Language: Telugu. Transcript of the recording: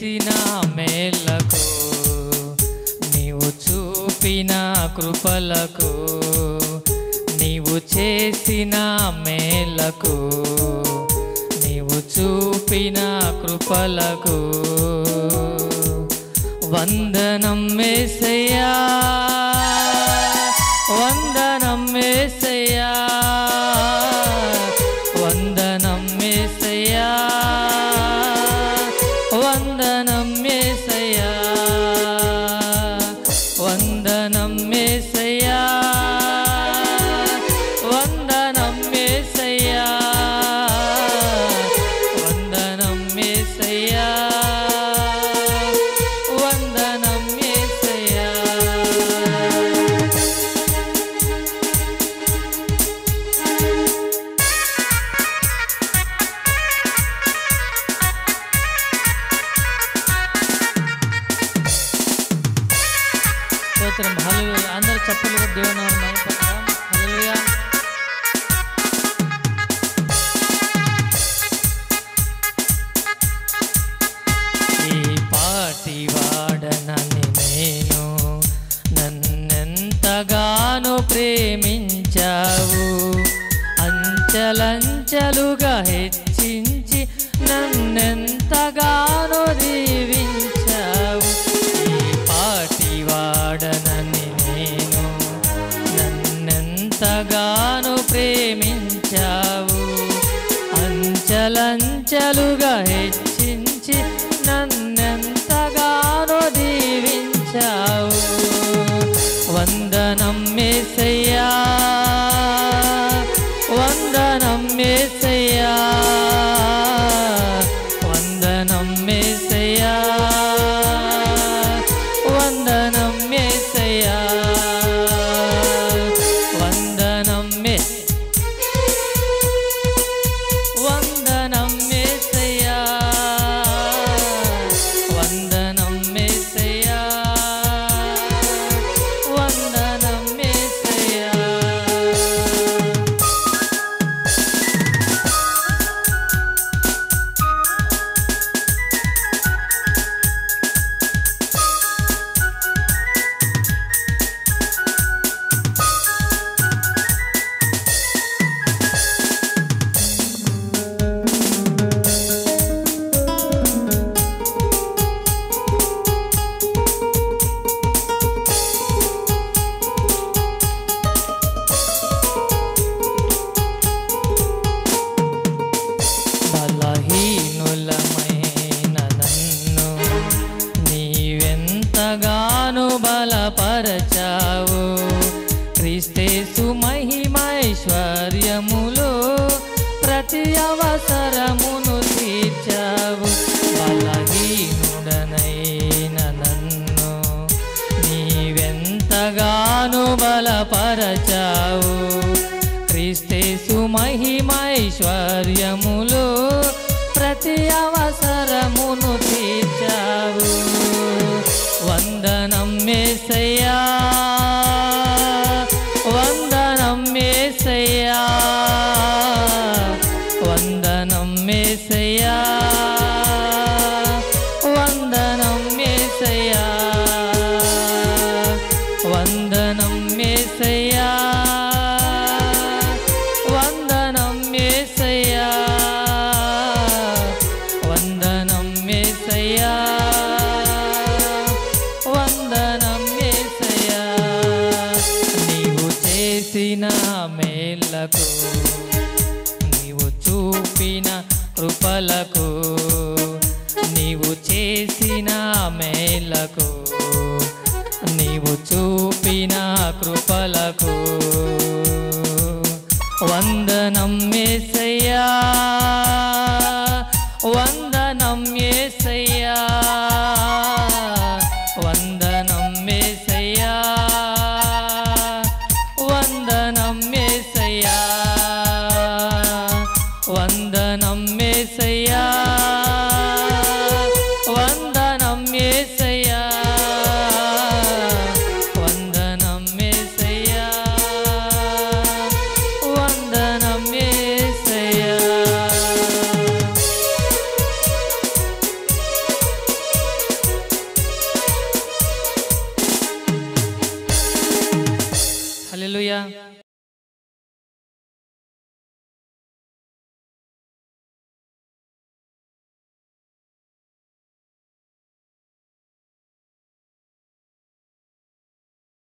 చేసిన మేలకు నీవు చూపిన కృపలకు నీవు చేసిన మేలకు నీవు చూపిన కృపలకు వందనం మేసయ్యా వందనం మేసయ్యా వందనం మేసయ్యా వందనం మేసయ్యా వందనం మేసయ్యా వందనం మేసయ్యా వందనం మేసయ్యా వందనం మేసయ్యా స్తోత్రం హల్లెలూయా అందరూ చప్పట్లు కొట్టి దేవుని నామమున మహిమపడదాం హల్లెలూయా ఈ పాటి వాడనని నేను నన్నెంతగానో ప్రేమించావు అంచలంచలుగా హెచ్చించి నన్నెంతగానో దీవించావు ఈ పాటి వాడనని నేను నన్నెంతగానో ప్రేమించావు అంచలంచలుగా హెచ్చించి నన్నెంతగానో దీవించావు వందనం మేసయ్యా వందనం మేసయ్యా వందనం మేసయ్యా వందనం మేసయ్యా వందనం మే వందనం మేసయ్యా వందనం మేసయ్యా వందనం మేసయ్యా బలహీనులమైన నన్ను నీవెంతగానో బలపరచావు క్రీస్తేసు మహిమైశ్వర్యములో ప్రతి అవసరమును తీర్చావు బలహీనుడనైన నన్ను నీవెంతగానో బలపరచావు క్రీస్తేసు మహిమైశ్వర్యములో ప్రతి అవసరమును తీర్చావు వందనం మేసయ్యా వందనం మేసయ్యా వందనం మేసయ్యా వందనం మేసయ్యా వందనం మేసయ్యా వందనం మేసయ్యా వందనం మేసయ్యా వందనం మేసయ్యా నీవు చేసిన మేళ్ళకు నీవు చూపిన కృపలకు నీవు చేసిన మేలకు నీవు చూపిన కృపలకు వందనం మేసయ్యా వందనం మేసయ్యా వందనం మేసయ్యా వందనం మేసయ్యా వందనం మేసయ్యా వందనం మేసయ్యా వందనం మేసయ్యా వందనం మేసయ్యా హల్లెలూయా